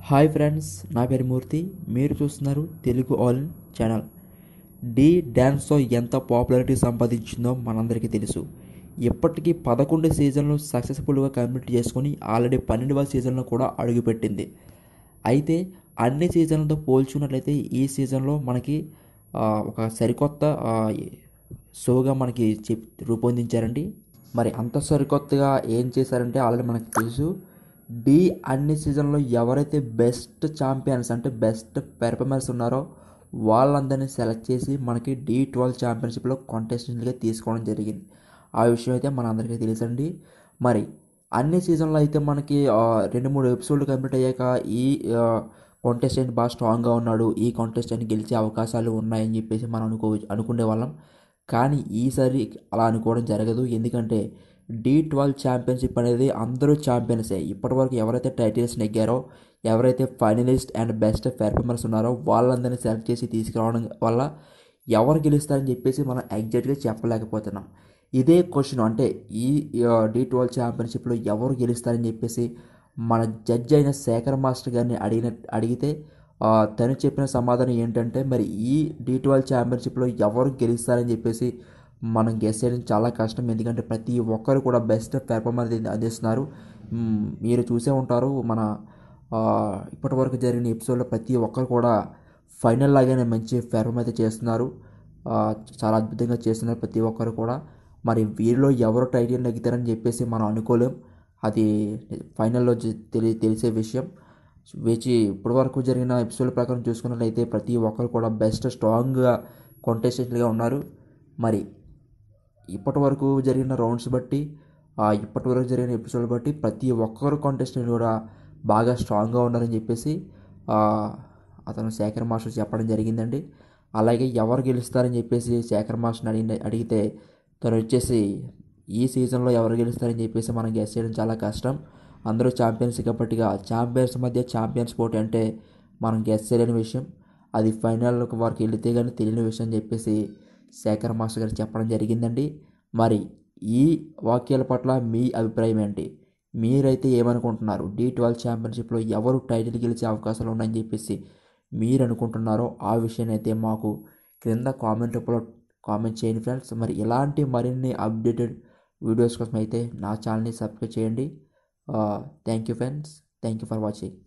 hi friends నా పేరు మూర్తి మీరు చూస్తున్నారు Telugu all in channel Dhee డ్యాన్స్తో ఎంత పాపులారిటీ సంపాదించిందో మనందరికీ తెలుసు ఇప్పటికీ పదకొండు సీజన్లు సక్సెస్ఫుల్గా కంప్లీట్ చేసుకొని ఆల్రెడీ పన్నెండవ సీజన్లో కూడా అడుగుపెట్టింది అయితే అన్ని సీజన్లతో పోల్చుకున్నట్లయితే ఈ సీజన్లో మనకి ఆ, ఒక సరికొత్త ఆ, షోగా మనకి చెప్ రూపొందించారండి మరి అంత సరికొత్తగా ఏం చేశారంటే ఆల్రెడీ మనకు తెలుసు డి అన్ని సీజన్లో ఎవరైతే బెస్ట్ ఛాంపియన్స్ అంటే బెస్ట్ పెర్ఫార్మర్స్ ఉన్నారో వాళ్ళందరినీ సెలెక్ట్ చేసి మనకి డి ట్వెల్వ్ ఛాంపియన్షిప్లో కాంటెస్టెంట్గా తీసుకోవడం జరిగింది ఆ విషయం అయితే మనందరికీ తెలుసండి మరి అన్ని సీజన్లో అయితే మనకి ఆ, రెండు మూడు ఎపిసోడ్లు కంప్లీట్ అయ్యాక ఈ కాంటెస్టెంట్ బాగా స్ట్రాంగ్గా ఉన్నాడు ఈ కాంటెస్టెంట్ గెలిచే అవకాశాలు ఉన్నాయని చెప్పేసి మనం అనుకో అనుకునే వాళ్ళం కానీ ఈసారి అలా అనుకోవడం జరగదు ఎందుకంటే డి ట్వెల్వ్ ఛాంపియన్షిప్ అనేది అందరూ ఛాంపియన్సే ఇప్పటివరకు ఎవరైతే టైటిల్స్ నెగ్గారో ఎవరైతే ఫైనలిస్ట్ అండ్ బెస్ట్ పెర్ఫార్మర్స్ ఉన్నారో వాళ్ళందరినీ సెలెక్ట్ చేసి తీసుకురావడం వల్ల ఎవరు గెలుస్తారని చెప్పేసి మనం ఎగ్జాక్ట్గా చెప్పలేకపోతున్నాం ఇదే క్వశ్చన్ అంటే ఈ డి ట్వెల్వ్ ఛాంపియన్షిప్లో ఎవరు గెలుస్తారని చెప్పేసి మన జడ్జ్ అయిన శేఖర్ మాస్టర్ గారిని అడిగిన అడిగితే ఆ, తను చెప్పిన సమాధానం ఏంటంటే మరి ఈ డి ట్వెల్వ్ ఛాంపియన్షిప్లో ఎవరు గెలుస్తారని చెప్పేసి మనం గెస్ చేయడం చాలా కష్టం ఎందుకంటే ప్రతి ఒక్కరు కూడా బెస్ట్ పెర్ఫార్మర్ అందిస్తున్నారు మ్, మీరు చూసే ఉంటారు మన ఆ, ఇప్పటి వరకు జరిగిన ఎపిసోడ్లో ప్రతి ఒక్కరు కూడా ఫైనల్ లాగానే మంచి పెర్ఫార్మ్ అయితే చేస్తున్నారు ఆ, చాలా అద్భుతంగా చేస్తున్నారు ప్రతి ఒక్కరు కూడా మరి వీరిలో ఎవరు టైటిల్ నెగ్గుతారని చెప్పేసి మనం అనుకోలేం అది ఫైనల్లో జ- తెలి తెలిసే విషయం వేచి ఇప్పటి వరకు జరిగిన ఎపిసోడ్ ప్రకారం చూసుకున్నట్లయితే ప్రతి ఒక్కరు కూడా బెస్ట్ స్ట్రాంగ్గా కాంటెస్టెంట్గా ఉన్నారు మరి ఇప్పటి వరకు జరిగిన రౌండ్స్ బట్టి ఆ, ఇప్పటి వరకు జరిగిన ఎపిసోడ్ బట్టి ప్రతి ఒక్కరు కాంటెస్టెంట్ కూడా బాగా స్ట్రాంగ్గా ఉన్నారని చెప్పేసి ఆ, అతను శేఖర్ మాస్టర్ చెప్పడం జరిగిందండి అలాగే ఎవరు గెలుస్తారని చెప్పేసి శేఖర్ మాస్టర్ని అడిగి అడిగితే తను వచ్చేసి ఈ సీజన్లో ఎవరు గెలుస్తారని చెప్పేసి మనం గెస్ చేయడం చాలా కష్టం అందరూ ఛాంపియన్స్ కాబట్టిగా ఛాంపియన్స్ మధ్య ఛాంపియన్స్ పోటీ అంటే మనం గెస్ చేయలేని విషయం అది ఫైనల్ వరకు వెళితే కానీ తెలియని విషయం అని చెప్పేసి శేఖర్ మాస్టర్ గారు చెప్పడం జరిగిందండి మరి ఈ వాక్యాల పట్ల మీ అభిప్రాయం ఏంటి మీరైతే ఏమనుకుంటున్నారు డి ట్వెల్వ్ ఛాంపియన్షిప్లో ఎవరు టైటిల్ గెలిచే అవకాశాలు ఉన్నాయని చెప్పేసి మీరు అనుకుంటున్నారో ఆ విషయాన్ని అయితే మాకు క్రింద కామెంట్ రూపంలో కామెంట్ చేయండి ఫ్రెండ్స్ మరి ఇలాంటి మరిన్ని అప్డేటెడ్ వీడియోస్ కోసం అయితే నా ఛానల్ని సబ్స్క్రైబ్ చేయండి thank you friends thank you for watching